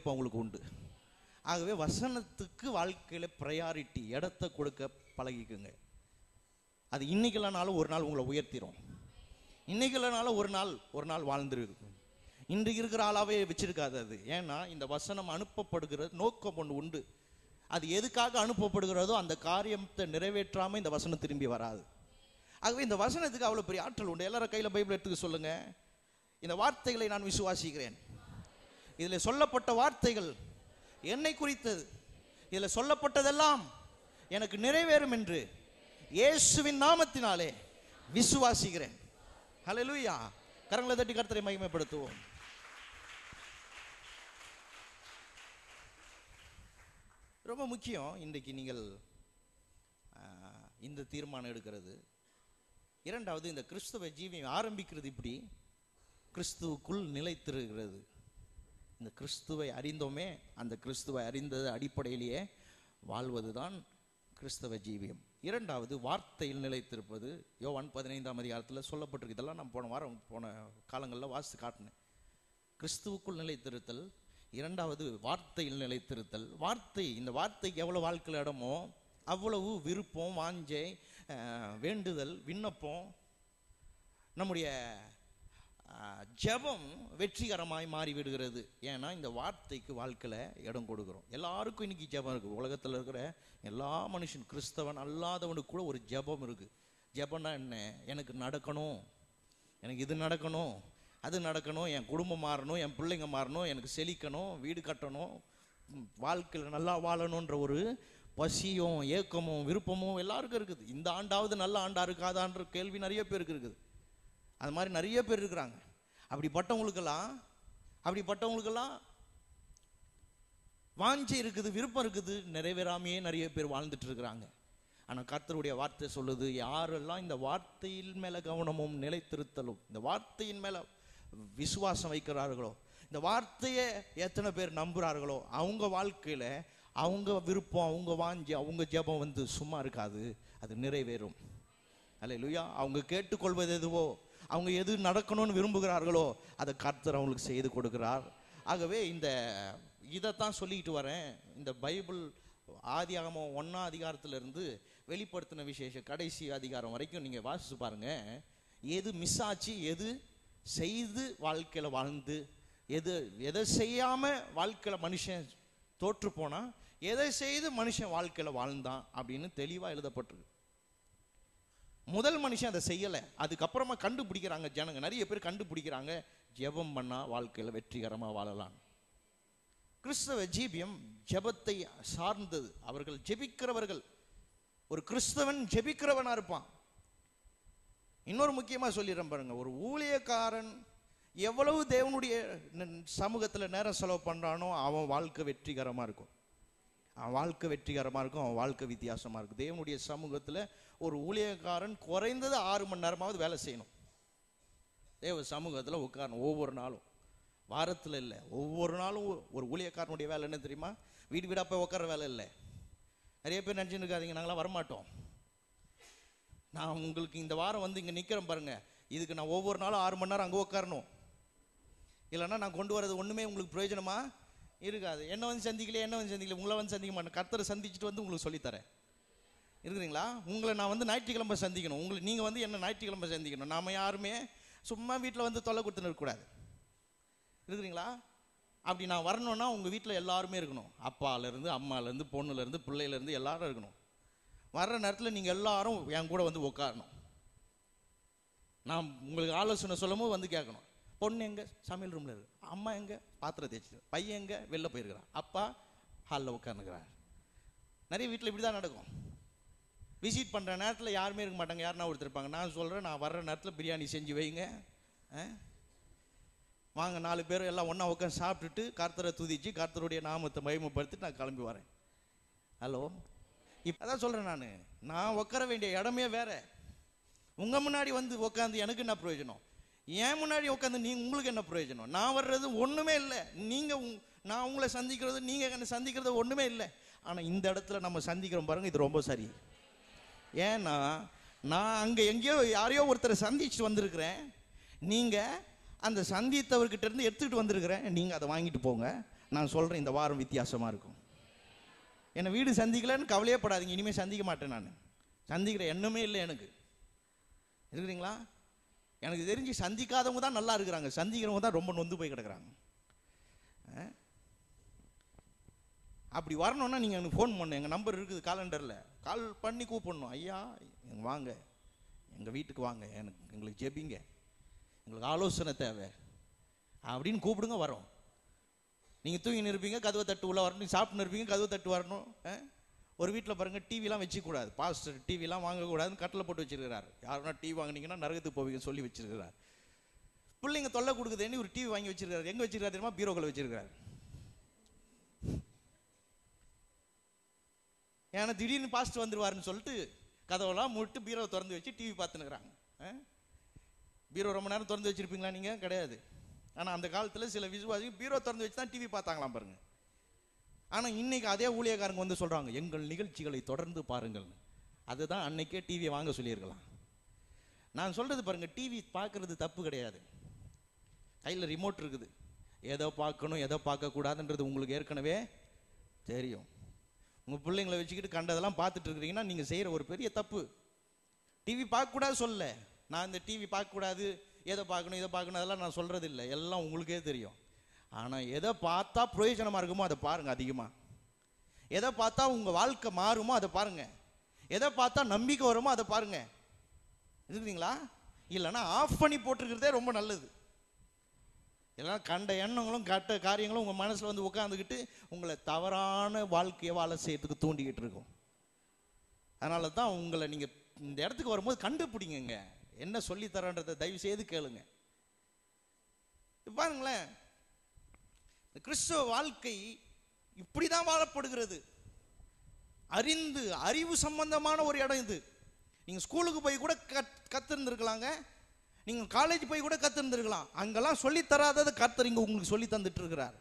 வரவேற்பு அவங்களுக்கு உண்டு ஆகவே வசனத்துக்கு வாழ்க்கையில ப்ரையாரிட்டி இடத்த கொடுக்க பழகிக்குங்க அது இன்னைக்கு இல்லைனாலும் ஒரு நாள் உங்களை உயர்த்திரும் இன்னைக்கு இல்லைனாலும் ஒரு நாள் ஒரு நாள் வாழ்ந்துருக்கும் இன்றைக்கு இருக்கிற ஆளாவே வச்சிருக்காது அது ஏன்னா இந்த வசனம் அனுப்பப்படுகிற நோக்கம் ஒன்று உண்டு அது எதுக்காக அனுப்பப்படுகிறதோ அந்த காரியத்தை நிறைவேற்றாம இந்த வசனம் திரும்பி வராது ஆகவே இந்த வசனத்துக்கு அவ்வளவு பெரிய ஆற்றல் உண்டு எல்லாரும் கையில பைபிள் எடுத்துக்க சொல்லுங்க இந்த வார்த்தைகளை நான் விசுவாசிக்கிறேன் இதில் சொல்லப்பட்ட வார்த்தைகள் என்னை குறித்தது இதில் சொல்லப்பட்டதெல்லாம் எனக்கு நிறைவேறும் என்று இயேசுவின் நாமத்தினாலே விசுவாசிக்கிறேன் ஹalleluya கரங்களை தட்டி கர்த்தரை மகிமைப்படுத்துவோம் ரொம்ப முக்கியம் இன்றைக்கு நீங்கள் ஆஹ், இந்த தீர்மானம் எடுக்கிறது இரண்டாவது இந்த கிறிஸ்துவ ஜீவியம் ஆரம்பிக்கிறது இப்படி கிறிஸ்துவுக்குள் நிலைத்திருக்கிறது இந்த கிறிஸ்துவை அறிந்தோமே அந்த கிறிஸ்துவை அறிந்தது அடிப்படையிலேயே வாழ்வதுதான் கிறிஸ்தவ ஜீவியம் இரண்டாவது வார்த்தையில் நிலைத்திருப்பது யோவான் பதினைந்தாம் அதிகாரத்தில் சொல்லப்பட்டிருக்கு இதெல்லாம் நான் போன வாரம் போன காலங்களில் வாசித்து காட்டினேன் கிறிஸ்துவுக்குள் நிலைத்திருத்தல் இரண்டாவது வார்த்தையில் நிலைத்திருத்தல் வார்த்தை இந்த வார்த்தைக்கு எவ்வளவு வாழ்க்கையில் இடமோ அவ்வளவு விருப்பம் வாஞ்சை அஹ், வேண்டுதல் விண்ணப்பம் நம்முடைய அஹ், ஜெபம் வெற்றிகரமாய் மாறி விடுகிறது ஏன்னா இந்த வார்த்தைக்கு வாழ்க்கையில் இடம் கொடுக்குறோம் எல்லாருக்கும் இன்னைக்கு ஜெபம் இருக்குது உலகத்தில் இருக்கிற எல்லா மனுஷன் கிறிஸ்தவன் அல்லாதவனுக்கு கூட ஒரு ஜெபம் இருக்குது ஜெபம்னா என்ன எனக்கு நடக்கணும் எனக்கு இது நடக்கணும் அது நடக்கணும் என் குடும்பம் மாறணும் என் பிள்ளைங்க மாறணும் எனக்கு செழிக்கணும் வீடு கட்டணும் ம், வாழ்க்கையில் நல்லா வாழணுன்ற ஒரு பசியும் ஏக்கமும் விருப்பமும் எல்லாருக்கும் இருக்குது இந்த ஆண்டாவது நல்ல ஆண்டா இருக்காதான்ற கேள்வி நிறைய பேருக்கு இருக்குது அது மாதிரி நிறைய பேர் இருக்கிறாங்க அப்படிப்பட்டவங்களுக்கெல்லாம் அப்படிப்பட்டவங்களுக்கெல்லாம் வாஞ்சை இருக்குது விருப்பம் இருக்குது நிறைவேறாமையே நிறைய பேர் வாழ்ந்துட்டு இருக்கிறாங்க ஆனா கர்த்தருடைய வார்த்தை சொல்லுது யாரெல்லாம் இந்த வார்த்தையின் மேல கவனமும் நிலைத்திருத்தலும் இந்த வார்த்தையின் மேல விசுவாசம் வைக்கிறார்களோ இந்த வார்த்தையை எத்தனை பேர் நம்புறார்களோ அவங்க வாழ்க்கையில அவங்க விருப்பம் அவங்க வாஞ்சி அவங்க ஜெபம் வந்து சும்மா இருக்காது அது நிறைவேறும் அல்லேலூயா அவங்க கேட்டுக்கொள்வது எதுவோ அவங்க எது நடக்கணும்னு விரும்புகிறார்களோ அதை கர்த்தர் அவங்களுக்கு செய்து கொடுக்கிறார் ஆகவே இந்த இதைத்தான் சொல்லிட்டு வரேன் இந்த பைபிள் ஆதியாகமம் ஒன்னா அதிகாரத்துல இருந்து வெளிப்படுத்தின விசேஷ கடைசி அதிகாரம் வரைக்கும் நீங்க வாசிச்சு பாருங்க எது மிஸ் ஆச்சு எது செய்து வாழ்க்கையில வாழ்ந்து எது எதை செய்யாம வாழ்க்கையில மனுஷன் தோற்று போனா எதை செய்து மனுஷன் வாழ்க்கையில வாழ்ந்தான் அப்படின்னு தெளிவா எழுதப்பட்டிருக்கு முதல் மனுஷன் அதை செய்யல அதுக்கப்புறமா கண்டுபிடிக்கிறாங்க ஜனங்க நிறைய பேர் கண்டுபிடிக்கிறாங்க ஜெபம் பண்ணா வாழ்க்கையில வெற்றிகரமா வாழலாம் கிறிஸ்தவ ஜீவியம் ஜெபத்தை சார்ந்தது அவர்கள் ஜெபிக்கிறவர்கள் ஒரு கிறிஸ்தவன் ஜெபிக்கிறவனா இருப்பான் இன்னொரு முக்கியமா சொல்லிடுறேன் பாருங்க ஒரு ஊழியக்காரன் எவ்வளவு தேவனுடைய ந- சமூகத்துல நேரம் செலவு பண்றானோ அவன் வாழ்க்கை வெற்றிகரமா இருக்கும் அவன் வாழ்க்கை வெற்றிகரமா இருக்கும் அவன் வாழ்க்கை வித்தியாசமா இருக்கும் தேவனுடைய சமூகத்துல ஒரு ஊழியக்காரன் குறைந்தது ஆறு மணி நேரமாவது வேலை செய்யணும் தேவ சமூகத்துல உட்காரணும் ஒவ்வொரு நாளும் வாரத்துல இல்லை ஒவ்வொரு நாளும் ஒரு- ஒரு ஊழியக்காரனுடைய வேலை என்ன தெரியுமா வீடு வீடா போய் உட்கார வேலை இல்லை நிறைய பேர் நினைச்சுன்னு இருக்காதீங்க நாங்களாம் வரமாட்டோம் நான் உங்களுக்கு இந்த வாரம் வந்து இங்க நிக்கிறேன் பாருங்க இதுக்கு நான் ஒவ்வொரு நாளும் ஆறு மணி நேரம் அங்க உட்காரணும் இல்லைன்னா நான் கொண்டு வரது ஒண்ணுமே உங்களுக்கு பிரயோஜனமா இருக்காது என்ன வந்து சந்திக்கல என்ன வந்து சந்திக்கல உங்களை வந்து சந்திக்க மாட்டேன் கர்த்தரை சந்திச்சுட்டு வந்து உங்களுக்கு சொல்லித்தரேன் இருக்குதுங்களா உங்களை நான் வந்து ஞாயிற்றுக்கிழமை சந்திக்கணும் உங்களை நீங்க வந்து என்ன ஞாயிற்றுக்கிழமை சந்திக்கணும் நாம யாருமே சும்மா வீட்டில் வந்து தொல்லை கொடுத்துன்னு இருக்கக்கூடாது இருக்குதுங்களா அப்படி நான் வரணும்னா உங்க வீட்டில் எல்லாருமே இருக்கணும் அப்பாலேருந்து அம்மாலேருந்து பொண்ணுலேருந்து பிள்ளையிலேருந்து எல்லாரும் இருக்கணும் வர்ற நேரத்தில் நீங்கள் எல்லாரும் என் கூட வந்து உட்காரணும் நான் உங்களுக்கு ஆலோசனை சொல்லும்போது வந்து கேட்கணும் பொண்ணு எங்க சமையல் ரூம்ல இருக்கு அம்மா எங்க பாத்திரம் தேய்ச்சிட்டு பையன் எங்க வெளில போயிருக்கிறான் அப்பா ஹாலில் உட்காந்துக்கிறார் நிறைய வீட்டில் இப்படி தான் நடக்கும் விசிட் பண்ணுற நேரத்தில் யாருமே இருக்க மாட்டாங்க யாருன்னா ஒருத்தர் இருப்பாங்க நான் சொல்கிறேன் நான் வர்ற நேரத்தில் பிரியாணி செஞ்சு வைங்க ஆ? வாங்க நாலு பேர் எல்லாம் ஒன்றா உட்காந்து சாப்பிட்டுட்டு கர்த்தரை துதிச்சு கர்த்தருடைய நாமத்தை மகிமைப்படுத்திட்டு நான் கிளம்பி வரேன் ஹலோ இப்போ அதான் சொல்கிறேன் நான் நான் உட்கார வேண்டிய இடமே வேற உங்க முன்னாடி வந்து உட்காந்து எனக்கு என்ன பிரயோஜனம் ஏன் முன்னாடி உட்காந்து நீ உங்களுக்கு என்ன பிரயோஜனம் நான் வர்றது ஒண்ணுமே இல்லை நீங்க உங்- நான் உங்களை சந்திக்கிறது நீங்க என்ன சந்திக்கிறது ஒண்ணுமே இல்லை ஆனா இந்த இடத்துல நம்ம சந்திக்கிறோம் பாருங்க இது ரொம்ப சரி ஏன்னா நான் அங்க எங்கேயோ யாரையோ ஒருத்தரை சந்திச்சுட்டு வந்திருக்கிறேன் நீங்க அந்த சந்தித்தவர்கிட்ட இருந்து எடுத்துக்கிட்டு வந்திருக்கிறேன் நீங்க அதை வாங்கிட்டு போங்க நான் சொல்றேன் இந்த வாரம் வித்தியாசமா இருக்கும் என்னை வீடு சந்திக்கலன்னு கவலையே படாதீங்க இனிமே சந்திக்க மாட்டேன் நான் சந்திக்கிற எண்ணமே இல்லை எனக்கு இருக்கிறீங்களா எனக்கு தெரிஞ்சு சந்திக்காதவங்க தான் நல்லா இருக்கிறாங்க சந்திக்கிறவங்க தான் ரொம்ப நொந்து போய் கிடக்குறாங்க ஆ? அப்படி வரணும்னா நீங்கள் எனக்கு ஃபோன் பண்ணு எங்கள் நம்பர் இருக்குது காலண்டரில் கால் பண்ணி கூப்பிடணும் ஐயா இங்க வாங்க எங்கள் வீட்டுக்கு வாங்க எனக்கு எங்களுக்கு ஜெபிங்க எங்களுக்கு ஆலோசனை தேவை அப்படின்னு கூப்பிடுங்க வரோம் நீங்கள் தூங்கி இருப்பீங்க கதவை தட்டு உள்ள வரணும் சாப்பிட்டு இருப்பீங்க கதவை தட்டு வரணும் ஆ? ஒரு வீட்டில் பாருங்க டிவிலாம் வச்சுக்கூடாது பாஸ்டர் டிவிலாம் வாங்கக்கூடாதுன்னு கட்டில் போட்டு வச்சிருக்கிறார் யாருன்னா டிவி வாங்குனீங்கன்னா நரகத்துக்கு போவீங்க சொல்லி வச்சிருக்கிறார் பிள்ளைங்க தொல்லை கொடுக்குதுன்னு ஒரு டிவி வாங்கி வச்சிருக்காரு எங்க வச்சிருக்காரு தெரியுமா பீரோக்கள் வச்சிருக்காரு ஏன்னா திடீர்னு பாஸ்ட் வந்துருவாருன்னு சொல்லிட்டு கதவெல்லாம் மூட்டு பீரோவை திறந்து வச்சு டிவி பார்த்துனுக்குறாங்க பீரோ ரொம்ப நேரம் திறந்து வச்சிருப்பீங்களா நீங்க கிடையாது ஆனா அந்த காலத்துல சில விசுவாசிகள் பீரோ திறந்து வச்சு தான் டிவி பார்த்தாங்களாம் பாருங்க ஆனா இன்னைக்கு அதே ஊழியக்காரங்க வந்து சொல்றாங்க எங்கள் நிகழ்ச்சிகளை தொடர்ந்து பாருங்கள் அதுதான் அன்னைக்கே டிவியை வாங்க சொல்லியிருக்கலாம் நான் சொல்றது பாருங்க டிவி பார்க்கறது தப்பு கிடையாது கையில் ரிமோட் இருக்குது எதை பார்க்கணும் எதை பார்க்கக்கூடாதுன்றது உங்களுக்கு ஏற்கனவே தெரியும் உங்கள் பிள்ளைங்களை வச்சுக்கிட்டு கண்டதெல்லாம் பார்த்துட்டு இருக்கிறீங்கன்னா நீங்கள் செய்கிற ஒரு பெரிய தப்பு டிவி பார்க்கக்கூடாது சொல்ல நான் இந்த டிவி பார்க்கக்கூடாது எதை பார்க்கணும் இதை பார்க்கணும் அதெல்லாம் நான் சொல்கிறது இல்லை எல்லாம் உங்களுக்கே தெரியும் ஆனால் எதை பார்த்தா பிரயோஜனமாக இருக்குமோ அதை பாருங்கள் அதிகமாக எதை பார்த்தா உங்கள் வாழ்க்கை மாறுமோ அதை பாருங்க எதை பார்த்தா நம்பிக்கை வருமோ அதை பாருங்க இருக்குதுங்களா இல்லைன்னா ஆஃப் பண்ணி போட்டிருக்கிறதே ரொம்ப நல்லது எல்லாம் கண்ட எண்ணங்களும் கட்ட காரியங்களும் உங்கள் மனசில் வந்து உட்காந்துக்கிட்டு உங்களை தவறான வாழ்க்கையை வாழ செய்யறதுக்கு தூண்டிக்கிட்டு இருக்கும் அதனால தான் உங்களை நீங்கள் இந்த இடத்துக்கு வரும்போது கண்டுபிடிங்கங்க என்ன சொல்லித்தரன்றதை தயவு செய்து கேளுங்க இப்ப பாருங்களேன் இந்த கிறிஸ்துவ வாழ்க்கை இப்படிதான் வாழப்படுகிறது அறிந்து அறிவு சம்பந்தமான ஒரு இடம் இது நீங்க ஸ்கூலுக்கு போய் கூட கத் கத்திருந்திருக்கலாங்க நீங்க காலேஜ் போய் கூட கத்திருந்திருக்கலாம் அங்கெல்லாம் சொல்லி தராததை கர்த்தர் இங்க உங்களுக்கு சொல்லி தந்துட்டு இருக்கிறார்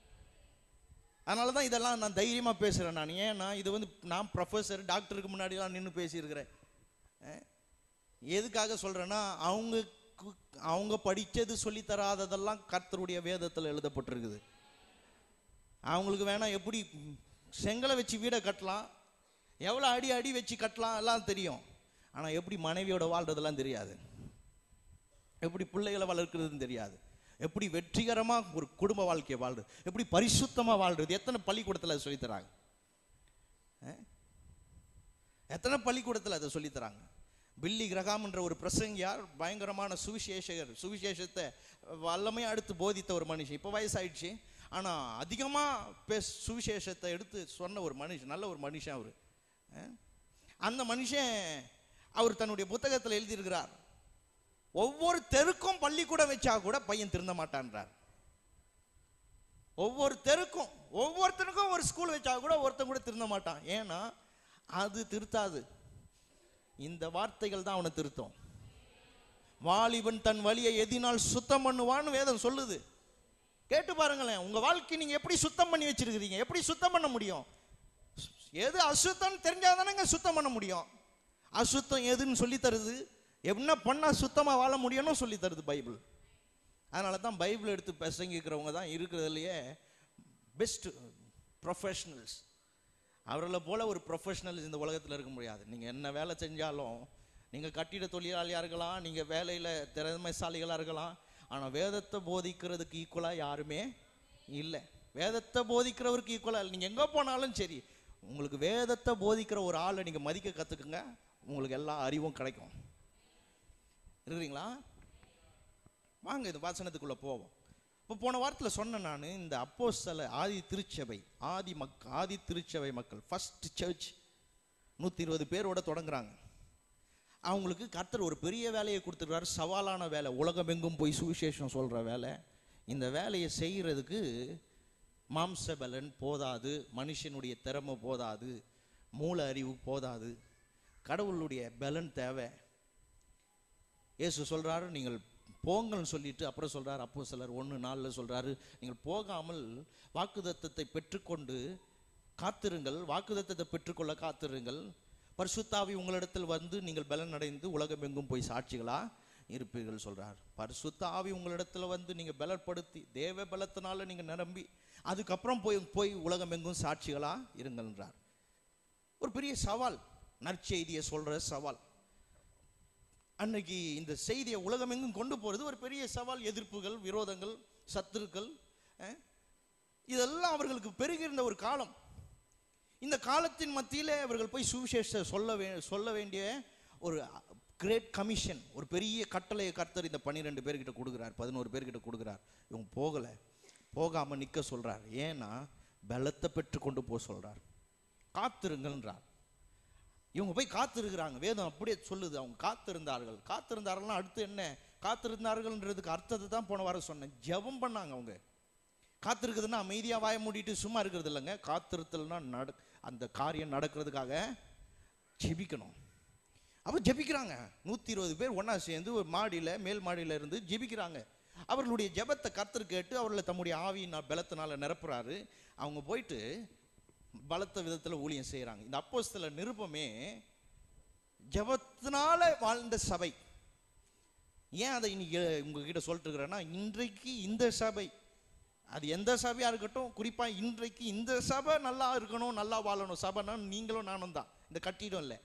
அதனால தான் இதெல்லாம் நான் தைரியமா பேசுறேன் நான் ஏன்னா இது வந்து நான் ப்ரொஃபஸர் டாக்டருக்கு முன்னாடிலாம் நின்று பேசியிருக்கிறேன் அஹ், எதுக்காக சொல்றேன்னா அவங்க அவங்க படிச்சது சொல்லி தராததெல்லாம் கர்த்தருடைய வேதத்தில் எழுதப்பட்டிருக்குது அவங்களுக்கு வேணா எப்படி செங்கலை வச்சு வீடை கட்டலாம் எவ்வளோ அடி அடி வச்சு கட்டலாம் எல்லாம் தெரியும் ஆனால் எப்படி மனைவியோட வாழ்றதெல்லாம் தெரியாது எப்படி பிள்ளைகளை வளர்க்கிறதுன்னு தெரியாது எப்படி வெற்றிகரமாக ஒரு குடும்ப வாழ்க்கையை வாழ்றது எப்படி பரிசுத்தமாக வாழ்றது எத்தனை பள்ளிக்கூடத்தில் அதை சொல்லித்தராங்க அஹ்? எத்தனை பள்ளிக்கூடத்தில் அதை சொல்லித்தராங்க பில்லி கிரகாம்ன்ற ஒரு பிரசங்கியார் பயங்கரமான சுவிசேஷகர் சுவிசேஷத்தை வல்லமையாக எடுத்து போதித்த ஒரு மனுஷன் இப்போ வயசாயிடுச்சு ஆனால் அதிகமாக பேச சுவிசேஷத்தை எடுத்து சொன்ன ஒரு மனுஷன் நல்ல ஒரு மனுஷன் அவர் அந்த மனுஷன் அவர் தன்னுடைய புத்தகத்தில் எழுதியிருக்கிறார் ஒவ்வொரு தெருக்கும் பள்ளிக்கூடம் வச்சா கூட பையன் திருந்த மாட்டான்றார் ஒவ்வொரு தெருக்கும் ஒவ்வொருத்தனுக்கும் ஒரு ஸ்கூல் வச்சா கூட ஒருத்தன் கூட திருந்த மாட்டான் ஏன்னா அது திருத்தாது இந்த வார்த்தைகள் தான் அவனை திருத்தும் வாலிபன் தன் வழியை எதினால் சுத்தம் பண்ணுவான்னு வேதம் சொல்லுது கேட்டு பாருங்களேன் உங்க வாழ்க்கை நீங்க எப்படி சுத்தம் பண்ணி வச்சிருக்கிறீங்க எப்படி சுத்தம் பண்ண முடியும் எது அசுத்தம் தெரிஞ்சாதானங்க சுத்தம் பண்ண முடியும் அசுத்தம் எதுன்னு சொல்லி தருது என்ன பண்ணா சுத்தமா வாழ முடியும்னு சொல்லி தருது பைபிள் அதனால தான் பைபிள் எடுத்து பிரசங்கிக்கிறவங்க தான் இருக்கிறதுலையே பெஸ்ட் ப்ரொஃபஷனல்ஸ் அவர்களை போல ஒரு ப்ரொஃபஷனல்ஸ் இந்த உலகத்தில் இருக்க முடியாது நீங்கள் என்ன வேலை செஞ்சாலும் நீங்கள் கட்டிட தொழிலாளியாக இருக்கலாம் நீங்கள் வேலையில் திறமைசாலிகளாக இருக்கலாம் ஆனால் வேதத்தை போதிக்கிறதுக்கு ஈக்குவலாக யாருமே இல்லை வேதத்தை போதிக்கிறவருக்கு ஈக்குவலாக இல்லை நீங்கள் எங்கே போனாலும் சரி உங்களுக்கு வேதத்தை போதிக்கிற ஒரு ஆளை நீங்கள் மதிக்க கற்றுக்குங்க உங்களுக்கு எல்லா அறிவும் கிடைக்கும் இருக்கிறீங்களா வாங்க இந்த வாசனத்துக்குள்ளே போவோம் இப்போ போன வாரத்தில் சொன்னேன் நான் இந்த அப்போஸ்தல ஆதி திருச்சபை ஆதி மக் ஆதி திருச்சபை மக்கள் ஃபர்ஸ்ட் சர்ச் நூற்றி இருபது பேரோட தொடங்குறாங்க அவங்களுக்கு கர்த்தர் ஒரு பெரிய வேலையை கொடுத்துருக்காரு சவாலான வேலை உலகமெங்கும் போய் சுவிசேஷம் சொல்கிற வேலை இந்த வேலையை செய்கிறதுக்கு மாம்ச பலன் போதாது மனுஷனுடைய திறமை போதாது மூல அறிவு போதாது கடவுளுடைய பலன் தேவை இயேசு சொல்றாரு நீங்கள் போங்கள்னு சொல்லிட்டு அப்புறம் சொல்றாரு அப்போ சிலர் ஒன்று நாளில் சொல்றாரு நீங்கள் போகாமல் வாக்குதத்தத்தை பெற்றுக்கொண்டு காத்திருங்கள் வாக்குதத்தத்தை பெற்றுக்கொள்ள காத்திருங்கள் பரிசுத்தாவி உங்களிடத்தில் வந்து நீங்கள் பலன் அடைந்து உலகம் எங்கும் போய் சாட்சிகளா இருப்பீர்கள் சொல்றார் பரிசுத்த ஆவி உங்களிடத்துல வந்து நீங்க பலப்படுத்தி தேவ பலத்தினால நீங்க நிரம்பி அதுக்கப்புறம் போய் போய் உலகம் எங்கும் சாட்சிகளா இருங்கன்றார் ஒரு பெரிய சவால் நற்செய்தியை சொல்ற சவால் அன்னைக்கு இந்த செய்தியை உலகம் எங்கும் கொண்டு போறது ஒரு பெரிய சவால் எதிர்ப்புகள் விரோதங்கள் சத்துருக்கள் அஹ், இதெல்லாம் அவர்களுக்கு பெருகிருந்த ஒரு காலம் இந்த காலத்தின் மத்தியிலே அவர்கள் போய் சுவிசேஷ சொல்ல வே சொல்ல வேண்டிய ஒரு கிரேட் கமிஷன் ஒரு பெரிய கட்டளையை கர்த்தர் இந்த பன்னிரெண்டு பேர்கிட்ட கொடுக்குறார் பதினோரு பேர்கிட்ட கொடுக்குறார் இவங்க போகலை போகாம நிற்க சொல்றார் ஏன்னா பலத்தை பெற்று கொண்டு போக சொல்றார் காத்திருங்கன்றார் இவங்க போய் காத்திருக்கிறாங்க வேதம் அப்படியே சொல்லுது அவங்க காத்திருந்தார்கள் காத்திருந்தார்கள்னா அடுத்து என்ன காத்திருந்தார்கள்ன்றதுக்கு அர்த்தத்தை தான் போன வாரம் சொன்னேன் ஜெபம் பண்ணாங்க அவங்க காத்திருக்குதுன்னா அமைதியா வாய மூடிட்டு சும்மா இருக்கிறது இல்லைங்க காத்திருத்தல்னா நட அந்த காரியம் நடக்கிறதுக்காக ஜெபிக்கணும் அப்போ ஜெபிக்கிறாங்க நூற்றி இருபது பேர் ஒன்றா சேர்ந்து ஒரு மாடியில் மேல் மாடியில் இருந்து ஜெபிக்கிறாங்க அவர்களுடைய ஜெபத்தை கர்த்தர் கேட்டு அவர்களை தம்முடைய ஆவியின் பலத்தினால நிரப்புறாரு அவங்க போயிட்டு பலத்த விதத்தில் ஊழியம் செய்கிறாங்க இந்த அப்போஸ்தல நிருபமே ஜெபத்தினால வாழ்ந்த சபை ஏன் அதை இன்னைக்கு உங்ககிட்ட சொல்லிட்டு இருக்கிறேன்னா இன்றைக்கு இந்த சபை அது எந்த சபையா இருக்கட்டும் குறிப்பா இன்றைக்கு இந்த சபை நல்லா இருக்கணும் நல்லா வாழணும் சபைனா நீங்களும் நானும் தான் இந்த கட்டிடம் இல்லை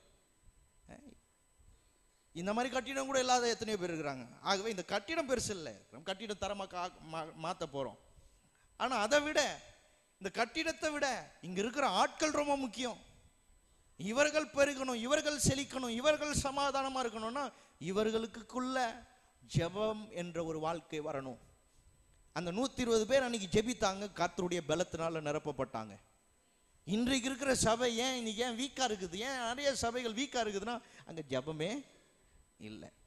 இந்த மாதிரி கட்டிடம் கூட இல்லாத எத்தனையோ பேர் இருக்கிறாங்க ஆகவே இந்த கட்டிடம் பெருசு இல்லை நம்ம கட்டிடம் தரமாக கா மா- மாத்த போறோம் ஆனா அதை விட இந்த கட்டிடத்தை விட இங்க இருக்கிற ஆட்கள் ரொம்ப முக்கியம் இவர்கள் பெருகணும் இவர்கள் செழிக்கணும் இவர்கள் சமாதானமா இருக்கணும்னா இவர்களுக்குள்ள ஜெபம் என்ற ஒரு வாழ்க்கை வரணும் அந்த நூத்தி இருபது பேர் அன்னைக்கு ஜெபித்தாங்க கர்த்தருடைய பலத்தினால நிரப்பப்பட்டாங்க இன்றைக்கு இருக்கிற சபை ஏன் இன்னைக்கு ஏன் வீக்கா இருக்குது ஏன் நிறைய சபைகள் வீக்கா இருக்குதுன்னா அங்க ஜெபமே இல்லை